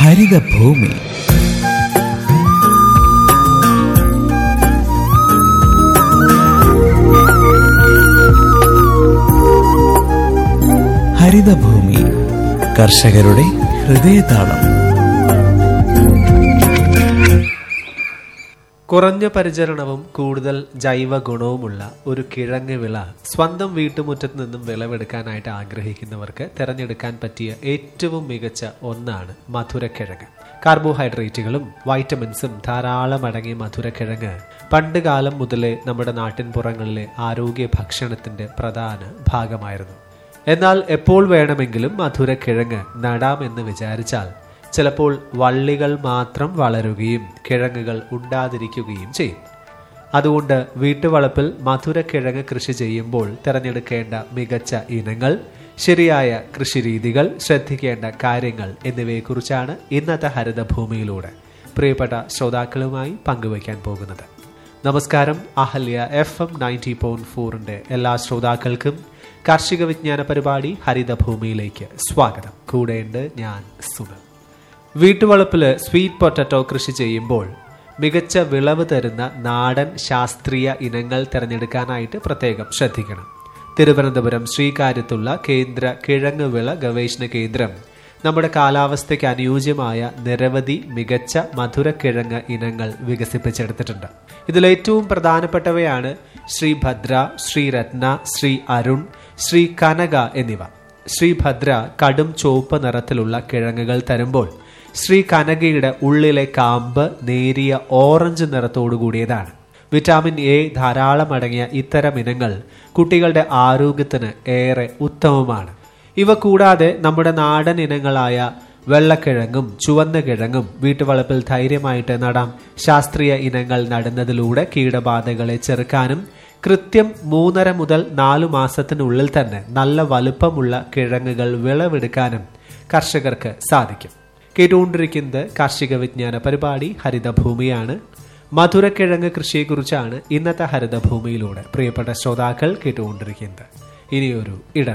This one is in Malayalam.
ഹരിതഭൂമി ഹരിതഭൂമി കർഷകരുടെ ഹൃദയതാളം കുറഞ്ഞ പരിചരണവും കൂടുതൽ ജൈവ ഗുണവുമുള്ള ഒരു കിഴങ്ങ് വിള സ്വന്തം വീട്ടുമുറ്റത്ത് നിന്നും വിളവെടുക്കാനായിട്ട് ആഗ്രഹിക്കുന്നവർക്ക് തിരഞ്ഞെടുക്കാൻ പറ്റിയ ഏറ്റവും മികച്ച ഒന്നാണ് മധുരക്കിഴങ്ങ് കാർബോഹൈഡ്രേറ്റുകളും വൈറ്റമിൻസും ധാരാളം അടങ്ങിയ മധുരക്കിഴങ്ങ് പണ്ട് കാലം മുതലേ നമ്മുടെ നാട്ടിൻപുറങ്ങളിലെ ആരോഗ്യ ഭക്ഷണത്തിന്റെ പ്രധാന ഭാഗമായിരുന്നു എന്നാൽ എപ്പോൾ വേണമെങ്കിലും മധുരക്കിഴങ്ങ് നടാമെന്ന് വിചാരിച്ചാൽ ചിലപ്പോൾ വള്ളികൾ മാത്രം വളരുകയും കിഴങ്ങുകൾ ഉണ്ടാതിരിക്കുകയും ചെയ്യും അതുകൊണ്ട് വീട്ടുവളപ്പിൽ മധുരക്കിഴങ്ങ് കൃഷി ചെയ്യുമ്പോൾ തിരഞ്ഞെടുക്കേണ്ട മികച്ച ഇനങ്ങൾ ശരിയായ കൃഷിരീതികൾ ശ്രദ്ധിക്കേണ്ട കാര്യങ്ങൾ എന്നിവയെക്കുറിച്ചാണ് ഇന്നത്തെ ഹരിതഭൂമിയിലൂടെ പ്രിയപ്പെട്ട ശ്രോതാക്കളുമായി പങ്കുവയ്ക്കാൻ പോകുന്നത് നമസ്കാരം Ahalya F M ninety point ഫോറിന്റെ എല്ലാ ശ്രോതാക്കൾക്കും കാർഷിക വിജ്ഞാന പരിപാടി ഹരിതഭൂമിയിലേക്ക് സ്വാഗതം കൂടെയുണ്ട് ഞാൻ സുനൽ വീട്ടുവളപ്പിൽ സ്വീറ്റ് പൊട്ടറ്റോ കൃഷി ചെയ്യുമ്പോൾ മികച്ച വിളവ് തരുന്ന നാടൻ ശാസ്ത്രീയ ഇനങ്ങൾ തിരഞ്ഞെടുക്കാനായിട്ട് പ്രത്യേകം ശ്രദ്ധിക്കണം തിരുവനന്തപുരം ശ്രീകാര്യത്തുള്ള കേന്ദ്ര കിഴങ്ങ് വിള ഗവേഷണ കേന്ദ്രം നമ്മുടെ കാലാവസ്ഥയ്ക്ക് അനുയോജ്യമായ നിരവധി മികച്ച മധുരക്കിഴങ്ങ് ഇനങ്ങൾ വികസിപ്പിച്ചെടുത്തിട്ടുണ്ട് ഇതിലേറ്റവും പ്രധാനപ്പെട്ടവയാണ് ശ്രീഭദ്ര ശ്രീരത്ന ശ്രീ അരുൺ ശ്രീ കനക എന്നിവ ശ്രീഭദ്ര കടും ചുവപ്പ് നിറത്തിലുള്ള കിഴങ്ങുകൾ തരുമ്പോൾ ശ്രീ കനകയുടെ ഉള്ളിലെ കാമ്പ് നേരിയ ഓറഞ്ച് നിറത്തോടു കൂടിയതാണ് വിറ്റാമിൻ എ ധാരാളം അടങ്ങിയ ഇത്തരം ഇനങ്ങൾ കുട്ടികളുടെ ആരോഗ്യത്തിന് ഏറെ ഉത്തമമാണ് ഇവ കൂടാതെ നമ്മുടെ നാടൻ ഇനങ്ങളായ വെള്ളക്കിഴങ്ങും ചുവന്ന കിഴങ്ങും വീട്ടുവളപ്പിൽ ധൈര്യമായിട്ട് നടാം ശാസ്ത്രീയ ഇനങ്ങൾ നടുന്നതിലൂടെ കീടബാധകളെ ചെറുക്കാനും കൃത്യം മൂന്നര മുതൽ നാലു മാസത്തിനുള്ളിൽ തന്നെ നല്ല വലുപ്പമുള്ള കിഴങ്ങുകൾ വിളവെടുക്കാനും കർഷകർക്ക് സാധിക്കും കേട്ടുകൊണ്ടിരിക്കുന്നത് കാർഷിക വിജ്ഞാന പരിപാടി ഹരിതഭൂമിയാണ് മധുരക്കിഴങ്ങ് കൃഷിയെക്കുറിച്ചാണ് ഇന്നത്തെ ഹരിതഭൂമിയിലൂടെ പ്രിയപ്പെട്ട ശ്രോതാക്കൾ കേട്ടുകൊണ്ടിരിക്കുന്നത് ഇനിയൊരു ഇടം